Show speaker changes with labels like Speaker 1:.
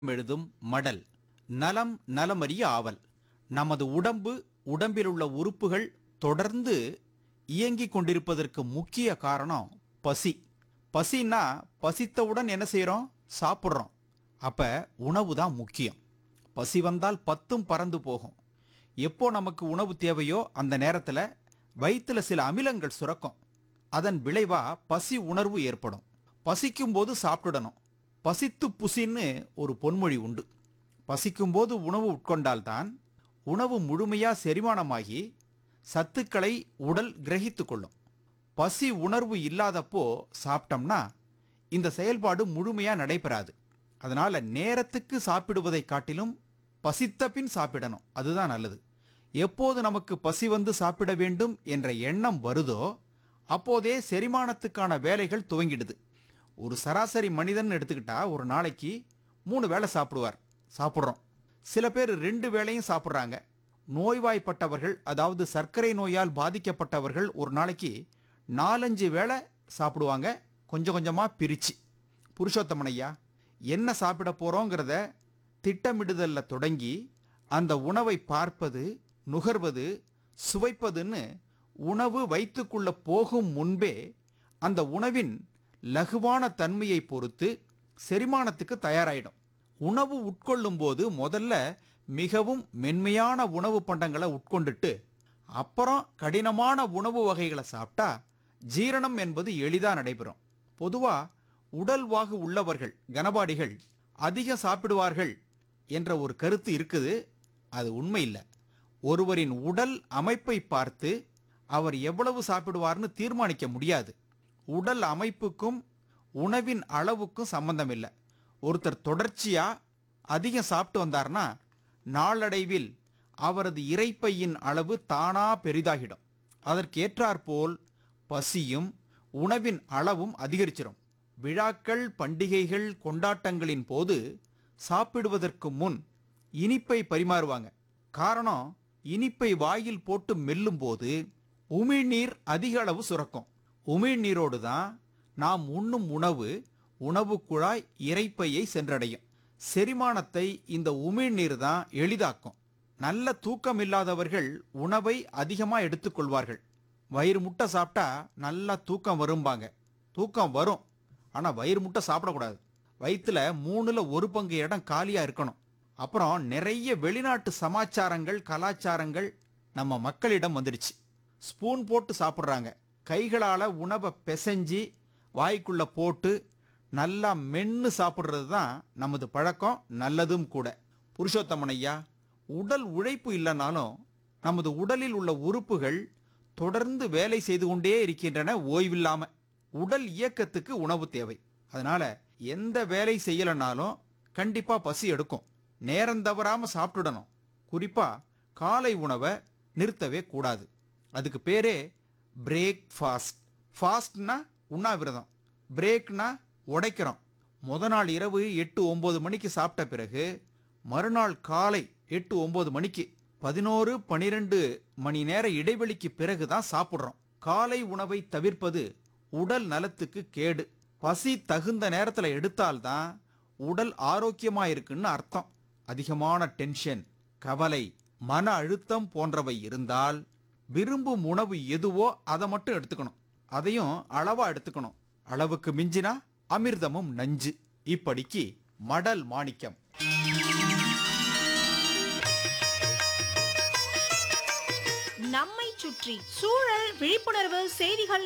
Speaker 1: எழுதும் மடல் நலம் நலமறிய ஆவல் நமது உடம்பு உடம்பிலுள்ள உறுப்புகள் தொடர்ந்து இயங்கிக் கொண்டிருப்பதற்கு முக்கிய காரணம் பசி பசின்னா பசித்தவுடன் என்ன செய்றோம் சாப்பிட்றோம் அப்ப உணவு தான் முக்கியம் பசி வந்தால் பத்தும் பறந்து போகும் எப்போ நமக்கு உணவு தேவையோ அந்த நேரத்துல வயிற்றுல சில அமிலங்கள் சுரக்கும் அதன் விளைவா பசி உணர்வு ஏற்படும் பசிக்கும் போது சாப்பிடணும் பசித்து புசின்னு ஒரு பொன்மொழி உண்டு பசிக்கும்போது உணவு உட்கொண்டால்தான் உணவு முழுமையா செரிமானமாகி சத்துக்களை உடல் கிரகித்து கொள்ளும் பசி உணர்வு இல்லாதப்போ சாப்பிட்டோம்னா இந்த செயல்பாடு முழுமையா நடைபெறாது அதனால நேரத்துக்கு சாப்பிடுவதை காட்டிலும் பசித்த பின் சாப்பிடணும் அதுதான் நல்லது எப்போது நமக்கு பசி வந்து சாப்பிட வேண்டும் என்ற எண்ணம் வருதோ அப்போதே செரிமானத்துக்கான வேலைகள் துவங்கிடுது ஒரு சராசரி மனிதன் எடுத்துக்கிட்டா ஒரு நாளைக்கு மூணு வேளை சாப்பிடுவார் சாப்பிட்றோம் சில பேர் ரெண்டு வேளையும் சாப்பிட்றாங்க நோய்வாய்ப்பட்டவர்கள் அதாவது சர்க்கரை நோயால் பாதிக்கப்பட்டவர்கள் ஒரு நாளைக்கு நாலஞ்சு வேளை சாப்பிடுவாங்க கொஞ்சம் கொஞ்சமாக பிரித்து புருஷோத்தமன் ஐயா என்ன சாப்பிட போகிறோங்கிறத திட்டமிடுதல்ல தொடங்கி அந்த உணவை பார்ப்பது நுகர்வது சுவைப்பதுன்னு உணவு வயிற்றுக்குள்ள போகும் முன்பே அந்த உணவின் லகுவான தன்மையை பொறுத்து செரிமானத்துக்கு தயாராயிடும் உணவு உட்கொள்ளும் போது முதல்ல மிகவும் மென்மையான உணவு பண்டங்களை உட்கொண்டுட்டு அப்புறம் கடினமான உணவு வகைகளை சாப்பிட்டா ஜீரணம் என்பது எளிதா நடைபெறும் பொதுவா உடல்வாகு உள்ளவர்கள் கனபாடிகள் அதிக சாப்பிடுவார்கள் என்ற ஒரு கருத்து இருக்குது அது உண்மை இல்லை ஒருவரின் உடல் அமைப்பை பார்த்து அவர் எவ்வளவு சாப்பிடுவார்னு தீர்மானிக்க முடியாது உடல் அமைப்புக்கும் உணவின் அளவுக்கும் சம்பந்தம் இல்லை ஒருத்தர் தொடர்ச்சியா அதிகம் சாப்பிட்டு வந்தார்னா நாளடைவில் அவரது இரைப்பையின் அளவு தானா பெரிதாகிடும் அதற்கேற்றாற்போல் பசியும் உணவின் அளவும் அதிகரிச்சிடும் விழாக்கள் பண்டிகைகள் கொண்டாட்டங்களின் போது சாப்பிடுவதற்கு முன் இனிப்பை பரிமாறுவாங்க காரணம் இனிப்பை வாயில் போட்டு மெல்லும்போது உமிழ்நீர் அதிக அளவு சுரக்கும் உமிழ்நீரோடு தான் நாம் உண்ணும் உணவு உணவு குழாய் இரைப்பையை சென்றடையும் செரிமானத்தை இந்த உமிழ்நீர் தான் எளிதாக்கும் நல்ல தூக்கம் இல்லாதவர்கள் உணவை அதிகமாக எடுத்துக்கொள்வார்கள் வயிறு முட்டை சாப்பிட்டா நல்லா தூக்கம் வரும்பாங்க தூக்கம் வரும் ஆனால் வயிறு முட்டை சாப்பிடக்கூடாது வயிற்றுல மூணுல ஒரு பங்கு இடம் காலியாக இருக்கணும் அப்புறம் நிறைய வெளிநாட்டு சமாச்சாரங்கள் கலாச்சாரங்கள் நம்ம மக்களிடம் வந்துடுச்சு ஸ்பூன் போட்டு சாப்பிட்றாங்க கைகளால் உணவை பிசைஞ்சு வாய்க்குள்ள போட்டு நல்லா மென்னு சாப்பிட்றது தான் நமது பழக்கம் நல்லதும் கூட புருஷோத்தமன் ஐயா உடல் உழைப்பு இல்லைனாலும் நமது உடலில் உள்ள உறுப்புகள் தொடர்ந்து வேலை செய்து கொண்டே இருக்கின்றன ஓய்வில்லாம உடல் இயக்கத்துக்கு உணவு தேவை அதனால எந்த வேலை செய்யலைனாலும் கண்டிப்பா பசி எடுக்கும் நேரம் தவறாம சாப்பிட்டுடணும் குறிப்பா காலை உணவை நிறுத்தவே கூடாது அதுக்கு பேரே பிரேக் ஃபாஸ்ட் ஃபாஸ்ட்னா உண்ணாவிரதம் பிரேக்னா உடைக்கிறோம் முத நாள் இரவு எட்டு ஒன்பது மணிக்கு சாப்பிட்ட பிறகு மறுநாள் காலை எட்டு ஒன்பது மணிக்கு பதினோரு பனிரெண்டு மணி நேர இடைவெளிக்கு பிறகு தான் சாப்பிட்றோம் காலை உணவை தவிர்ப்பது உடல் நலத்துக்கு கேடு பசி தகுந்த நேரத்தில் எடுத்தால்தான் உடல் ஆரோக்கியமா இருக்குன்னு அர்த்தம் அதிகமான டென்ஷன் கவலை மன அழுத்தம் போன்றவை இருந்தால் விரும்பும் உணவு எதுவோ அதை மட்டும் எடுத்துக்கணும் அதையும் அளவா எடுத்துக்கணும் அளவுக்கு மிஞ்சினா அமிர்தமும் நஞ்சு இப்படிக்கு மடல் மாணிக்கம்
Speaker 2: நம்மை சுற்றி சூழல் விழிப்புணர்வு செய்திகள்